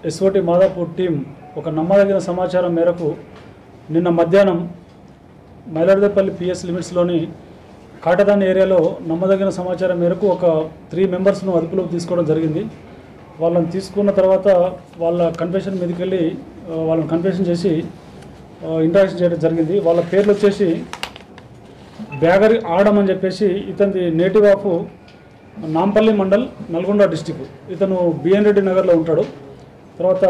SOT Madhapur team ఒక నమ్మదగిన సమాచారం మేరకు నిన్న మధ్యాహ్నం మైలాడదేపల్లి పిఎస్ లిమిట్స్లోని కాటదాన్ ఏరియాలో నమ్మదగిన సమాచారం మేరకు ఒక త్రీ మెంబర్స్ను అదుపులోకి తీసుకోవడం జరిగింది వాళ్ళని తీసుకున్న తర్వాత వాళ్ళ కన్ఫెషన్ మీదకి వెళ్ళి ఆ, వాళ్ళని కన్ఫెషన్ చేసి ఇంట్రాక్షన్ చేయడం జరిగింది వాళ్ళ పేర్లు వచ్చేసి బ్యాగరి ఆడం అని చెప్పేసి ఇతని నేటివ్ ఆఫ్ నాంపల్లి మండల్ నల్గొండ డిస్టిక్ ఇతను బిఎన్ రెడ్డి నగర్లో ఉంటాడు తర్వాత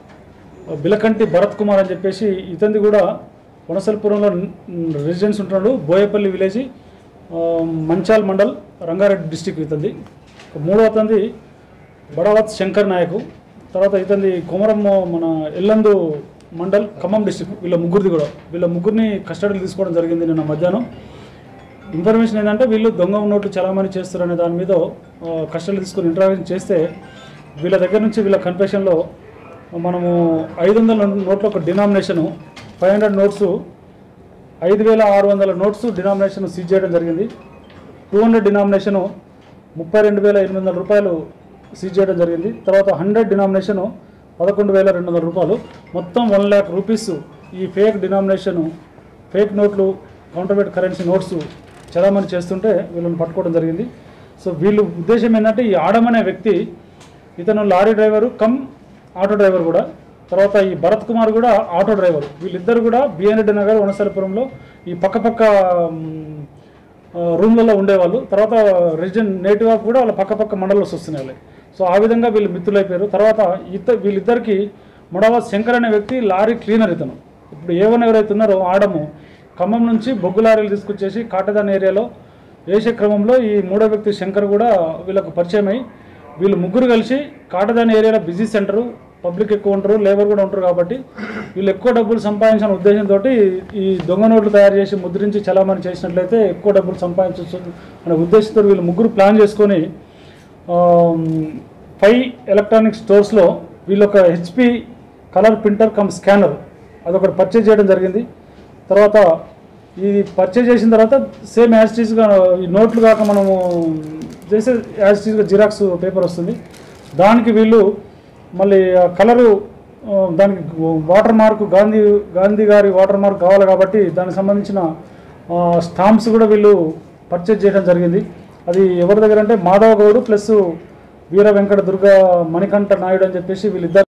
బిలకంటి భరత్ కుమార్ అని చెప్పేసి ఇతనిది కూడా వనసల్పురంలో రెసిడెన్స్ ఉంటున్నాడు బోయపల్లి విలేజ్ ఆ, మంచాల్ మండల్ రంగారెడ్డి డిస్టిక్ ఇతనిది మూడో అతనిది బడవత్ శంకర్ నాయకు తర్వాత ఇతనిది కొమరం మన ఎల్లందు మండల్ ఖమ్మం డిస్టిక్ వీళ్ళ ముగ్గురిది కూడా వీళ్ళ ముగ్గురిని కస్టడీలు తీసుకోవడం జరిగింది నిన్న మధ్యాహ్నం ఇన్ఫర్మేషన్ ఏంటంటే వీళ్ళు దొంగ నోట్లు చలామణి చేస్తారనే దాని మీద ఆ, కస్టడీలు తీసుకొని ఇంటరాక్షన్ చేస్తే వీళ్ళ దగ్గర నుంచి వీళ్ళ కన్ఫెషన్లో మనము ఐదు వందల నోట్ల ఒక డినామినేషను ఫైవ్ హండ్రెడ్ నోట్స్ ఐదు వేల ఆరు వందల నోట్స్ డినామినేషన్ సీజ్ చేయడం జరిగింది టూ హండ్రెడ్ డినామినేషను ముప్పై రెండు వేల ఎనిమిది వందల రూపాయలు సీజ్ చేయడం జరిగింది తర్వాత హండ్రెడ్ డినామినేషను పదకొండు వేల రెండు వందల రూపాయలు మొత్తం వన్ ల్యాక్ రూపీస్ ఈ ఫేక్ డినామినేషను ఫేక్ నోట్లు కౌంటర్వేట్ కరెన్సీ నోట్స్ చలామణి చేస్తుంటే వీళ్ళని పట్టుకోవడం జరిగింది సో వీళ్ళు ఉద్దేశం ఏంటంటే ఈ ఆడం అనే వ్యక్తి ఇతను lorry driver cum auto driver కూడా తర్వాత ఈ భరత్ కుమార్ కూడా ఆటో డ్రైవర్ వీళ్ళిద్దరు కూడా బిఎన్ రెడ్డి నగర్ వనసలపురంలో ఈ పక్క పక్క మ్, ఆ, రూమ్లలో ఉండేవాళ్ళు తర్వాత రెసిడెంట్ నేటివ్ ఆఫ్ కూడా వాళ్ళ పక్క పక్క మండలంలో వస్తున్నాయి వాళ్ళకి. సో ఆ విధంగా వీళ్ళు మిత్రులైపోయారు తర్వాత ఇత వీళ్ళిద్దరికి మూడవ శంకర్ అనే వ్యక్తి లారీ క్లీనర్ ఇతను ఇప్పుడు ఏవన్ ఎవరైతే ఉన్నారో ఆడము ఖమ్మం నుంచి బొగ్గు లారీలు తీసుకొచ్చేసి కాటదాన్ ఏరియాలో వేసే క్రమంలో ఈ మూడో వ్యక్తి శంకర్ కూడా వీళ్ళకు పరిచయం అయ్యి వీళ్ళు ముగ్గురు కలిసి కాటదాన్ ఏరియాలో బిజీ సెంటరు పబ్లిక్ ఎక్కువ ఉంటారు లేబర్ కూడా ఉంటారు కాబట్టి వీళ్ళు ఎక్కువ డబ్బులు సంపాదించిన ఉద్దేశంతో ఈ దొంగ నోట్లు తయారు చేసి ముద్రించి చలామణి చేసినట్లయితే ఎక్కువ డబ్బులు సంపాదించవచ్చు అనే ఉద్దేశంతో వీళ్ళు ముగ్గురు ప్లాన్ చేసుకొని ఫైవ్ ఎలక్ట్రానిక్ స్టోర్స్లో వీళ్ళు ఒక HP colour printer cum scanner అదొకటి పర్చేజ్ చేయడం జరిగింది తర్వాత ఇది పర్చేజ్ చేసిన తర్వాత సేమ్ యాజిటీస్గా ఈ నోట్లు కాక మనము చేసే యాజిటీస్గా జిరాక్స్ పేపర్ వస్తుంది దానికి వీళ్ళు మళ్ళీ ఆ కలరు ఆ, దానికి వాటర్ మార్క్ గాంధీ గాంధీ గారి వాటర్ మార్క్ కావాలి కాబట్టి దానికి సంబంధించిన స్టాంప్స్ కూడా వీళ్ళు పర్చేజ్ చేయడం జరిగింది అది ఎవరి దగ్గర అంటే మాధవ గౌడ్ ప్లస్ వీర వెంకట దుర్గా మణికంఠ నాయుడు అని చెప్పేసి వీళ్ళిద్దరు